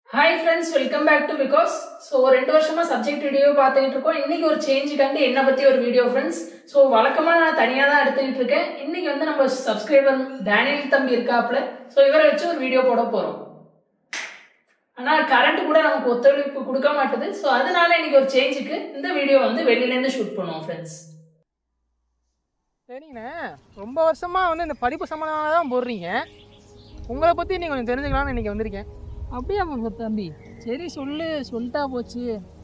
Hi friends welcome back to because so ரெண்டு வருஷமா subject video பார்த்துக்கிட்டு இருக்கோம் இன்னைக்கு ஒரு சேஞ்சுக்காண்டி என்னை பற்றி ஒரு வீடியோ ஃப்ரெண்ட்ஸ் ஸோ வழக்கமாக நான் தனியாக தான் எடுத்துக்கிட்டு இருக்கேன் இன்னைக்கு வந்து நம்ம சப்ஸ்கிரைபர் டேனியல் தம்பி இருக்காப்புல ஸோ இவரை வச்சு ஒரு வீடியோ போட போகிறோம் ஆனால் கரண்ட் கூட நமக்கு ஒத்துழைப்பு கொடுக்க மாட்டுது ஸோ அதனால இன்னைக்கு ஒரு சேஞ்சுக்கு இந்த வீடியோ வந்து வெளியிலேருந்து ஷூட் பண்ணுவோம் ஃப்ரெண்ட்ஸ் சரிங்கண்ணே ரொம்ப வருஷமாக வந்து இந்த படிப்பு சம்மந்தமாக தான் போடுறீங்க உங்களை பற்றி நீங்கள் கொஞ்சம் தெரிஞ்சுக்கலாம்னு இன்றைக்கி வந்திருக்கேன் அப்படியா பாப்பா தம்பி சரி சொல்லு சொல்லிட்டா போச்சு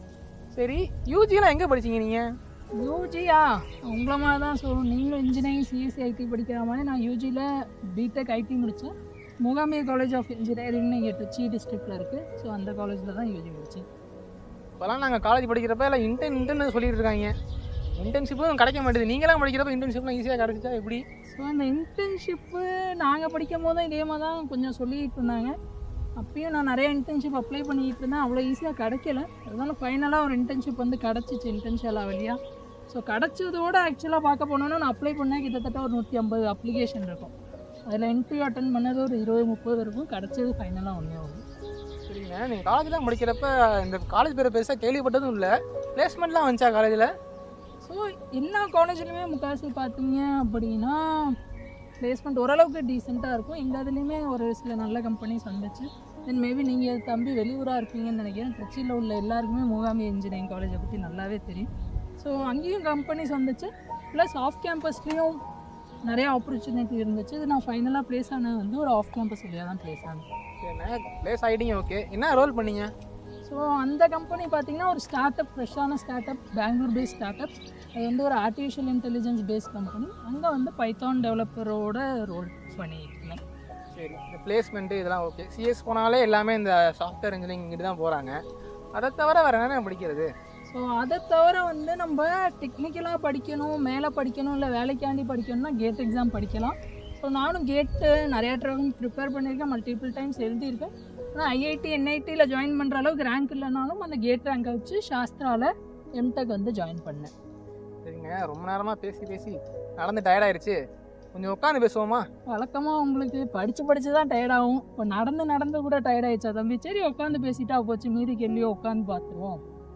சரி யூஜிலாம் எங்கே படிச்சீங்க நீங்கள் யூஜியா உங்களை மாதிரி தான் சொல்லணும் நீங்களும் இன்ஜினியரிங் சிஎஸ்சி ஐடி படிக்கிற மாதிரி நான் யூஜியில் பிடெக் ஐடி முடித்தேன் முகாமிய காலேஜ் ஆஃப் இன்ஜினியரிங்னு இங்கே திருச்சி டிஸ்ட்ரிக்டில் இருக்குது ஸோ அந்த காலேஜில் தான் யூஜி முடித்தேன் இப்போலாம் நாங்கள் காலேஜ் படிக்கிறப்ப எல்லாம் இன்டர்ன் இன்டர்ன் சொல்லிட்டு இருக்காங்க இன்டர்ன்ஷிப்பும் கிடைக்க மாட்டேது நீங்களாம் படிக்கிறப்ப இன்டர்ன்ஷிப்லாம் ஈஸியாக கிடச்சிச்சா எப்படி ஸோ அந்த இன்டர்ன்ஷிப்பு நாங்கள் படிக்கும் போதும் இதே மாதிரி தான் கொஞ்சம் சொல்லிட்டு இருந்தாங்க அப்பயும் நான் நிறைய இன்டர்ன்ஷிப் அப்ளை பண்ணிட்டு இருந்தேன் அவ்வளோ ஈஸியாக கிடைக்கல அதனால ஃபைனலாக ஒரு இன்டர்ன்ஷிப் வந்து கிடச்சிச்சு இன்டர்ன்ஷியலாக வழியாக ஸோ கிடச்சதோட ஆக்சுவலாக பார்க்க போனோன்னா நான் அப்ளை பண்ணேன் கிட்டத்தட்ட ஒரு நூற்றி ஐம்பது அப்ளிகேஷன் இருக்கும் அதில் இன்டர்வியூ அட்டன் பண்ணது ஒரு இருபது முப்பது இருக்கும் கிடச்சது ஃபைனலாக ஒன்றே ஒன்று சரிங்க நீங்கள் காலேஜ் தான் படிக்கிறப்ப இந்த காலேஜ் பேரை பெருசாக கேள்விப்பட்டதும் இல்லை பிளேஸ்மெண்ட்லாம் வந்துச்சா காலேஜில் ஸோ எல்லா காலேஜ்லையுமே முக்கால்வாசி பார்த்தீங்க அப்படின்னா பிளேஸ்மெண்ட் ஓரளவுக்கு டீசெண்டாக இருக்கும் எங்கள் இதுலேயுமே ஒரு சில நல்ல கம்பெனிஸ் வந்துச்சு தென் மேபி நீங்கள் தம்பி வெளியூராக இருப்பீங்கன்னு நினைக்கிறேன் திருச்சியில் உள்ள எல்லாருக்குமே மூகாமி இன்ஜினியரிங் காலேஜை பற்றி நல்லாவே தெரியும் ஸோ அங்கேயும் கம்பெனிஸ் வந்துச்சு ப்ளஸ் ஆஃப் கேம்பஸ்லேயும் நிறைய ஆப்பர்ச்சுனிட்டி இருந்துச்சு இது நான் ஃபைனலாக ப்ளேஸ் ஆனது வந்து ஒரு ஆஃப் கேம்பஸ் வழியாக தான் ப்ளேஸ் ஆனது சரிண்ணே ப்ளேஸ் ஆகிட்டீங்க ஓகே என்ன ரோல் பண்ணீங்க ஸோ அந்த கம்பெனி பார்த்தீங்கன்னா ஒரு ஸ்டார்ட் அப் ஃப்ரெஷ்ஷான start up Bangalore based start up அது வந்து ஒரு ஆர்டிஃபிஷியல் இன்டெலிஜென்ஸ் பேஸ்ட் கம்பெனி அங்கே வந்து பைத்தான் டெவலப்பரோட ரோல் பண்ணிட்டு இருந்தேன் சரி இந்த பிளேஸ்மெண்ட்டு இதெல்லாம் ஓகே சிஎஸ் போனாலே எல்லாமே இந்த சாஃப்ட்வேர் இன்ஜினியரிங் இங்கிட்டு தான் போகிறாங்க அதை தவிர வேறு என்னென்ன படிக்கிறது ஸோ அதை தவிர வந்து நம்ம டெக்னிக்கலாக படிக்கணும் மேலே படிக்கணும் இல்லை வேலைக்காண்டி படிக்கணும்னா கேட் எக்ஸாம் படிக்கலாம் ஸோ நானும் கேட்டு நிறையா ட்ரைம் ப்ரிப்பேர் பண்ணியிருக்கேன் மல்டிபிள் டைம்ஸ் எழுதியிருக்கேன் ஆனால் ஐஐடி என்ஐடியில் ஜாயின் பண்ணுற அளவுக்கு ரேங்க் இல்லைனாலும் அந்த கேட் ரேங்கை வச்சு சாஸ்திராவில் எம்டெக் வந்து ஜாயின் பண்ணேன் சரிங்க ரொம்ப நேரமாக பேசி பேசி நடந்து டயர்டாயிருச்சு கொஞ்சம் உட்காந்து பேசுவோமா வழக்கமாக உங்களுக்கு படித்து படித்து தான் டயர்டாகும் இப்போ நடந்து நடந்து கூட டயர்ட் ஆயிடுச்சா தம்பி சரி உட்காந்து பேசிட்டா போச்சு மீதி கேள்வியோ உட்காந்து பார்த்துருவோம்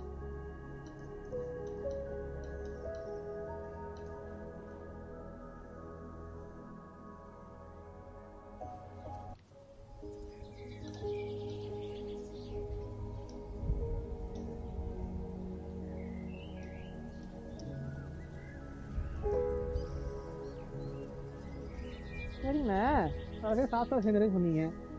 சரிங்கண்ணே அதே சாஃப்ட்வேர் சேர்ந்துருன்னு சொன்னீங்க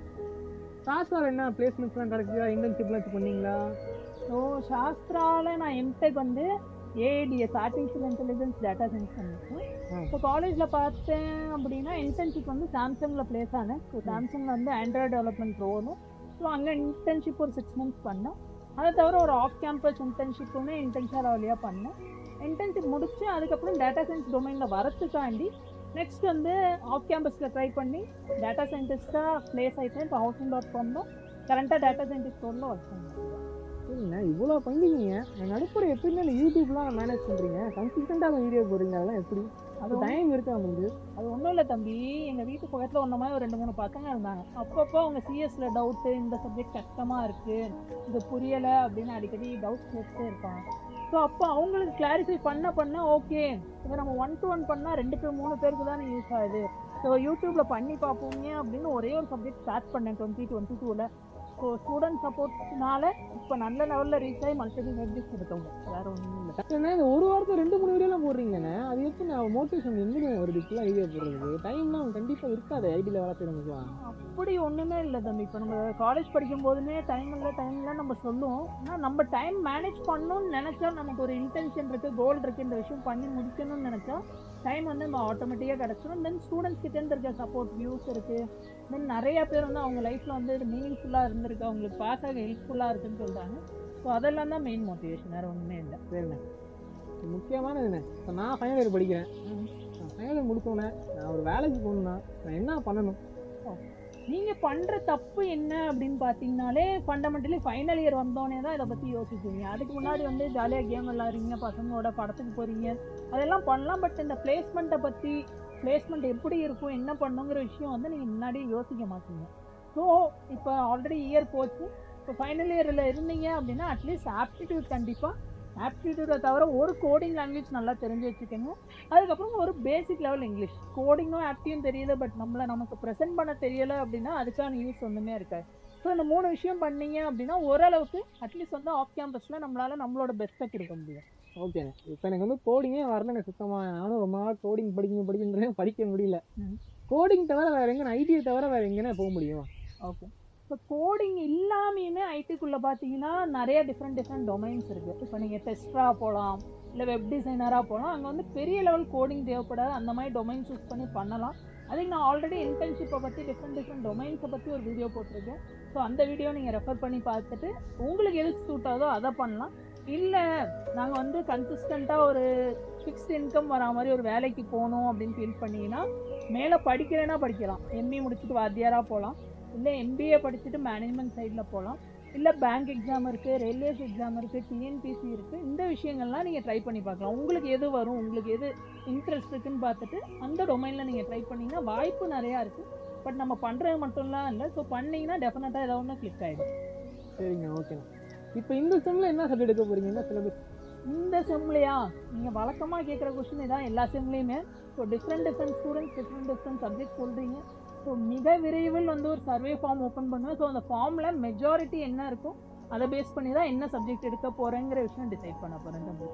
சாஃப்ட்வேர் என்ன பிளேஸ்மெண்ட்ஸ்லாம் கிடைச்சியா இன்டர்ன்ஷிப்லாம் பண்ணீங்களா ஸோ சாஸ்திராவில் நான் எம்டெக் வந்து ADS artificial intelligence data science பண்ணியிருக்கேன் ம். ஸோ காலேஜில் பார்த்தேன் அப்படின்னா இன்டர்ன்ஷிப் வந்து சாம்சங்கில் ப்ளேஸ் ஆனேன் ஸோ சாம்சங்கில் வந்து ஆண்ட்ராய்டு டெவலப்மெண்ட் ரோலும் ஸோ அங்கே இன்டர்ன்ஷிப் ஒரு சிக்ஸ் மந்த்ஸ் பண்ணேன் அதை தவிர ஒரு ஆஃப் கேம்பஸ் இன்டர்ன்ஷிப்புமே இன்டர்ன்ஷியல் வழியாக பண்ணேன் இன்டர்ன்ஷிப் முடிச்சு அதுக்கப்புறம் டேட்டா சயின்ஸ் டொமைனில் வரத்துக்காண்டி நெக்ஸ்ட் வந்து ஆஃப் கேம்பஸில் ட்ரை பண்ணி டேட்டா சயின்டிஸ்ட்டாக ப்ளேஸ் ஆகிட்டேன் இப்போ ஹவுசிங் டாட் காமில் கரண்ட்டாக டேட்டா சயின்டிஸ்ட் ரோலில் ஒர்க் பண்ணுறேன் சரிங்கண்ணா இவ்வளோ பண்ணிருக்கீங்க நடுப்புற எப்படின்னா இந்த யூடியூப்லாம் மேனேஜ் பண்ணுறீங்க கன்சிஸ்டண்ட்டாக வீடியோ போடுறீங்க அதெல்லாம் எப்படி அது டைம் இருக்கா உங்களுக்கு அது ஒன்றும் இல்லை தம்பி எங்கள் வீட்டு பக்கத்தில் ஒன்ற மாதிரி ஒரு ரெண்டு மூணு பசங்க இருந்தாங்க அப்பப்போ அவங்க சிஎஸ்ல டவுட்டு இந்த சப்ஜெக்ட் கஷ்டமாக இருக்குது இது புரியலை அப்படின்னு அடிக்கடி டவுட் கேட்டுட்டே இருப்பாங்க ஸோ அப்போ அவங்களுக்கு கிளாரிஃபை பண்ண பண்ண ஓகே இதை நம்ம ஒன் டு ஒன் பண்ணால் ரெண்டு பேர் மூணு பேருக்கு தானே யூஸ் ஆகுது ஸோ யூடியூப்பில் பண்ணி பார்ப்போங்க அப்படின்னு ஒரே ஒரு சப்ஜெக்ட் ஸ்டார்ட் பண்ணேன் டுவெண்ட்டி டுவெண்ட்டி டூவில் ஸோ ஸ்டூடெண்ட் சப்போர்ட்னால இப்போ நல்ல லெவலில் ரீச் ஆகி மல்டிபிள் சப்ஜெக்ட்ஸ் எடுத்தவங்க வேறு ஒன்றும் இல்லை ஏன்னா இந்த ஒரு வாரத்தில் ரெண்டு மூணு வீடியோலாம் போடுறீங்கண்ணே அது எப்படி நான் மோட்டிவேஷன் எங்கே வருது இப்பெல்லாம் ஐடியா போடுறது டைம்லாம் கண்டிப்பாக இருக்காது ஐடியில் வேலை செய்யறவங்களுக்குலாம் அப்படி ஒன்றுமே இல்லை தம்பி இப்போ நம்ம காலேஜ் படிக்கும் போதுமே டைம் இல்லை டைம் இல்லை நம்ம சொல்லுவோம் ஆனால் நம்ம டைம் மேனேஜ் பண்ணணும்னு நினச்சா நமக்கு ஒரு இன்டென்ஷன் இருக்குது கோல் இருக்குது இந்த விஷயம் பண்ணி முடிக்கணும்னு நினச்சா டைம் வந்து நம்ம ஆட்டோமேட்டிக்காக கிடச்சிடும் தென் ஸ்டூடெண்ட்ஸ் கிட்டேருந்து இருக்க சப்போர்ட் வியூஸ் இருக்குது தென் நிறைய பேர் வந்து அவங்க லைஃப்பில் வந்து மீனிங்ஃபுல்லாக இருந்திருக்கு அவங்களுக்கு பாஸ் ஆக ஹெல்ப்ஃபுல்லாக இருக்குன்னு சொல்கிறாங்க ஸோ அதெல்லாம் தான் மெயின் மோட்டிவேஷன் வேறு ஒன்றுமே இல்லை சரிண்ணே முக்கியமானது என்ன இப்போ நான் ஃபைனல் இயர் படிக்கிறேன் நான் ஃபைனல் இயர் முடிச்சோன்னே நான் ஒரு வேலைக்கு போகணுன்னா நான் என்ன பண்ணணும் நீங்கள் பண்ணுற தப்பு என்ன அப்படின்னு பார்த்தீங்கனாலே ஃபண்டமெண்டலி ஃபைனல் இயர் வந்தோடனே தான் இதை பற்றி யோசிப்பீங்க அதுக்கு முன்னாடி வந்து ஜாலியாக கேம் விளாட்றீங்க பசங்களோட படத்துக்கு போகிறீங்க அதெல்லாம் பண்ணலாம் பட் இந்த பிளேஸ்மெண்ட்டை பற்றி பிளேஸ்மெண்ட் எப்படி இருக்கும் என்ன பண்ணுங்கிற விஷயம் வந்து நீங்கள் முன்னாடியே யோசிக்க மாட்டீங்க ஸோ இப்போ ஆல்ரெடி இயர் போச்சு இப்போ ஃபைனல் இயரில் இருந்தீங்க அப்படின்னா அட்லீஸ்ட் ஆப்டிடியூட் கண்டிப்பாக ஆப்டிடியூடை தவிர ஒரு கோடிங் லாங்குவேஜ் நல்லா தெரிஞ்சு வச்சுக்கோங்க அதுக்கப்புறம் ஒரு பேசிக் லெவல் இங்கிலீஷ் கோடிங்கும் ஆப்டியும் தெரியல பட் நம்மளை நமக்கு ப்ரெசென்ட் பண்ண தெரியல அப்படின்னா அதுக்கான யூஸ் ஒன்றுமே இருக்காது ஸோ இந்த மூணு விஷயம் பண்ணீங்க அப்படின்னா ஓரளவுக்கு அட்லீஸ்ட் வந்து ஆஃப் கேம்பஸில் நம்மளால் நம்மளோட பெஸ்ட்டை கொடுக்க முடியும் ஓகேண்ணே இப்போ எனக்கு வந்து கோடிங்கே வரலங்க சுத்தமாக நானும் ரொம்ப நாள் கோடிங் படிக்கணும் படிக்கணும் படிக்க முடியல ம். கோடிங் தவிர வேறு எங்கே ஐடியை தவிர வேறு எங்கேண்ணே போக முடியும் ஓகே இப்போ கோடிங் இல்லாமையுமே ஐடிக்குள்ளே பார்த்தீங்கன்னா நிறைய டிஃப்ரெண்ட் டிஃப்ரெண்ட் டொமைன்ஸ் இருக்குது இப்போ நீங்கள் டெஸ்டராக போகலாம் இல்லை வெப் டிசைனராக போகலாம் அங்கே வந்து பெரிய லெவல் கோடிங் தேவைப்படாது அந்த மாதிரி டொமைன் சூஸ் பண்ணி பண்ணலாம் அதுக்கு நான் ஆல்ரெடி இன்டர்ன்ஷிப்பை பற்றி டிஃப்ரெண்ட் டிஃப்ரெண்ட் டொமைன்ஸை பற்றி ஒரு வீடியோ போட்டிருக்கேன் ஸோ அந்த வீடியோ நீங்கள் ரெஃபர் பண்ணி பார்த்துட்டு உங்களுக்கு எது சூட் ஆகுதோ அதை பண்ணலாம் இல்லை நாங்கள் வந்து கன்சிஸ்டண்ட்டாக ஒரு ஃபிக்ஸ்ட் இன்கம் வரா மாதிரி ஒரு வேலைக்கு போகணும் அப்படின்னு ஃபீல் பண்ணீங்கன்னா மேலே படிக்கிறேன்னா படிக்கலாம் எம்இ முடிச்சுட்டு வாத்தியாராக போகலாம் இல்லை எம்பிஏ படிச்சுட்டு மேனேஜ்மெண்ட் சைடில் போகலாம் இல்லை பேங்க் எக்ஸாம் இருக்குது ரயில்வேஸ் எக்ஸாம் இருக்குது டிஎன்பிசி இருக்குது இந்த விஷயங்கள்லாம் நீங்கள் ட்ரை பண்ணி பார்க்கலாம் உங்களுக்கு எது வரும் உங்களுக்கு எது இன்ட்ரெஸ்ட் இருக்குன்னு பார்த்துட்டு அந்த டொமைனில் நீங்கள் ட்ரை பண்ணிங்கன்னா வாய்ப்பு நிறையா இருக்குது பட் நம்ம பண்ணுறது மட்டும்லாம் இல்லை ஸோ பண்ணீங்கன்னா டெஃபினட்டாக ஏதாவது ஒன்று கிளிக் ஆகிடும் சரிங்க ஓகேண்ணே இப்போ இந்த செம்மில் என்ன சப்ஜெக்ட் எடுக்க போகிறீங்க என்ன சிலபஸ் இந்த செம்லையா நீங்கள் வழக்கமாக கேட்குற கொஷின் இதான் எல்லா செம்லேயுமே so different different students different different subject சொல்கிறீங்க ஸோ மிக விரைவில் வந்து ஒரு சர்வே ஃபார்ம் ஓப்பன் பண்ணுவேன் ஸோ அந்த ஃபார்மில் மெஜாரிட்டி என்ன இருக்கும் அதை பேஸ் பண்ணி தான் என்ன சப்ஜெக்ட் எடுக்க போகிறேங்கிற விஷயம் டிசைட் பண்ண போகிறேன் தம்பி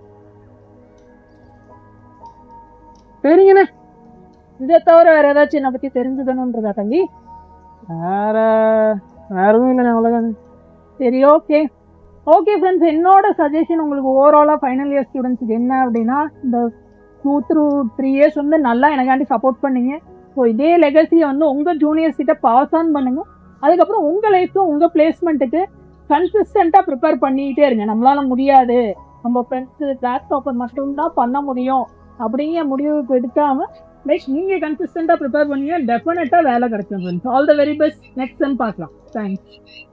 சரிங்கண்ணே இதை தவிர வேறு ஏதாச்சும் என்னை பற்றி தெரிஞ்சுக்கணுன்றதா தம்பி வேற வேற எதுவும் இல்லைண்ணே அவ்வளோதானே சரி ஓகே ஓகே ஃப்ரெண்ட்ஸ் என்னோட சஜஷன் உங்களுக்கு ஓவராலாக ஃபைனல் இயர் ஸ்டூடெண்ட்ஸுக்கு என்ன அப்படின்னா இந்த டூ த்ரூ த்ரீ இயர்ஸ் வந்து நல்லா எனக்காண்டி சப்போர்ட் பண்ணீங்க ஸோ இதே லெகசியை வந்து உங்கள் ஜூனியர்ஸ் கிட்ட பாஸ் ஆன் பண்ணுங்க அதுக்கப்புறம் உங்கள் லைஃப்பும் உங்கள் பிளேஸ்மெண்ட்டுக்கு கன்சிஸ்டண்ட்டாக ப்ரிப்பேர் பண்ணிக்கிட்டே இருங்க நம்மளால முடியாது நம்ம ஃப்ரெண்ட்ஸு கிளாஸ் டாப்பர் மட்டும்தான் பண்ண முடியும் அப்படிங்கிற முடிவுக்கு எடுக்காம லைக் நீங்கள் கன்சிஸ்டண்ட்டாக ப்ரிப்பேர் பண்ணீங்க டெஃபினட்டாக வேலை கிடைக்கும் friends all the very best next time பார்க்கலாம் தேங்க்ஸ்